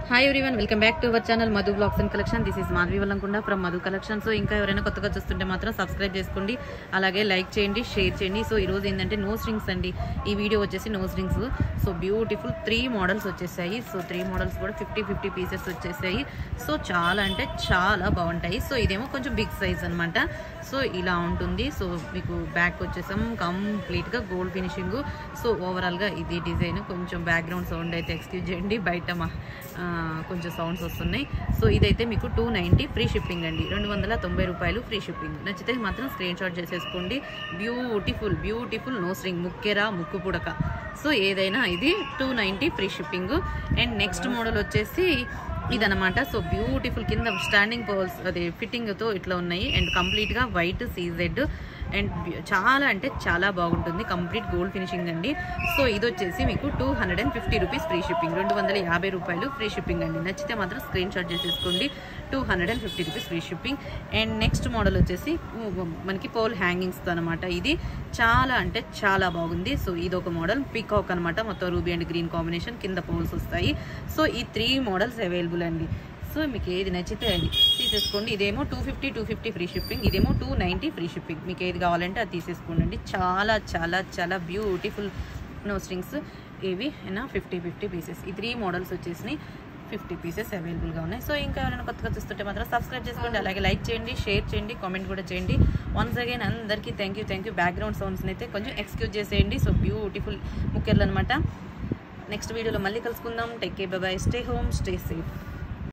hi everyone welcome back to our channel Madhu blogs and collection this is Madhavi Vallankunda from Madhu collection so ఇంకా ఎవరైనా కొత్తగా చూస్తుంటే మాత్రం సబ్స్క్రైబ్ చేసుకోండి అలాగే లైక్ చేయండి షేర్ చేయండి సో ఈ రోజు ఏంటంటే నో స్ట్రింగ్స్ అండి ఈ వీడియో వచ్చేసి no strings so beautiful three models వచ్చేసాయి సో త్రీ మోడల్స్ కూడా ఫిఫ్టీ ఫిఫ్టీ పీసెస్ వచ్చేసాయి సో చాలా అంటే చాలా బాగుంటాయి సో ఇదేమో కొంచెం బిగ్ సైజ్ అనమాట సో ఇలా ఉంటుంది సో మీకు బ్యాక్ వచ్చేసాం కంప్లీట్గా గోల్డ్ ఫినిషింగ్ సో ఓవరాల్గా ఇది డిజైన్ కొంచెం బ్యాక్గ్రౌండ్ సౌండ్ అయితే ఎక్స్క్యూజ్ చేయండి బయట మా ఆ, కొంచెం సౌండ్స్ వస్తున్నాయి సో ఇదైతే మీకు టూ నైంటీ ఫ్రీ షిప్పింగ్ అండి రెండు వందల తొంభై రూపాయలు ఫ్రీ షిప్పింగ్ నచ్చితే మాత్రం స్క్రీన్ షాట్ చేసేసుకోండి బ్యూటిఫుల్ బ్యూటిఫుల్ నో స్ట్రింగ్ ముక్కెరా ముక్కు పుడక సో ఏదైనా ఇది two ninety free shipping and next model వచ్చేసి ఇదనమాట సో బ్యూటిఫుల్ కింద స్టాండింగ్ పోల్స్ అదే ఫిట్టింగ్తో ఇట్లా ఉన్నాయి అండ్ కంప్లీట్గా వైట్ సీజెడ్ అండ్ చాలా అంటే చాలా బాగుంటుంది కంప్లీట్ గోల్డ్ ఫినిషింగ్ అండి సో ఇది వచ్చేసి మీకు two hundred and fifty rupees free shipping రెండు వందల యాభై రూపాయలు ఫ్రీ షిప్పింగ్ అండి నచ్చితే మాత్రం స్క్రీన్ షాట్ చేసేసుకోండి two hundred and fifty rupees free shipping and next model వచ్చేసి ఉ, మనకి పోల్ హ్యాంగింగ్స్తో అనమాట ఇది చాలా అంటే చాలా బాగుంది సో ఇది ఒక మోడల్ పీకాక్ అనమాట మొత్తం రూబీ అండ్ గ్రీన్ కాంబినేషన్ కింద పోల్స్ వస్తాయి సో ఈ త్రీ మోడల్స్ అవైలబుల్ అండి సో మీకు ఏది నచ్చితే అది తీసేసుకోండి ఇదేమో two fifty two fifty free shipping ఇదేమో టూ నైంటీ ఫ్రీ షిప్పింగ్ మీకు ఏది కావాలంటే అది తీసేసుకోండి చాలా చాలా చాలా బ్యూటిఫుల్ నో స్ట్రింగ్స్ ఇవి అయినా ఫిఫ్టీ ఫిఫ్టీ పీసెస్ ఈ త్రీ మోడల్స్ వచ్చేసినాయి ఫిఫ్టీ పీసెస్ అవైలబుల్గా ఉన్నాయి సో ఇంకా ఎవరైనా కొత్తగా చూస్తుంటే మాత్రం సబ్స్క్రైబ్ చేసుకోండి అలాగే లైక్ చేయండి షేర్ చేయండి కామెంట్ కూడా చేయండి వన్స్ అగైన్ అందరికీ thank you thank you background సౌండ్స్ని అయితే కొంచెం ఎక్స్క్యూజ్ చేసేయండి సో బ్యూటిఫుల్ ముఖ్యర్లు అనమాట నెక్స్ట్ వీడియోలో మళ్ళీ కలుసుకుందాం take care bye stay home stay safe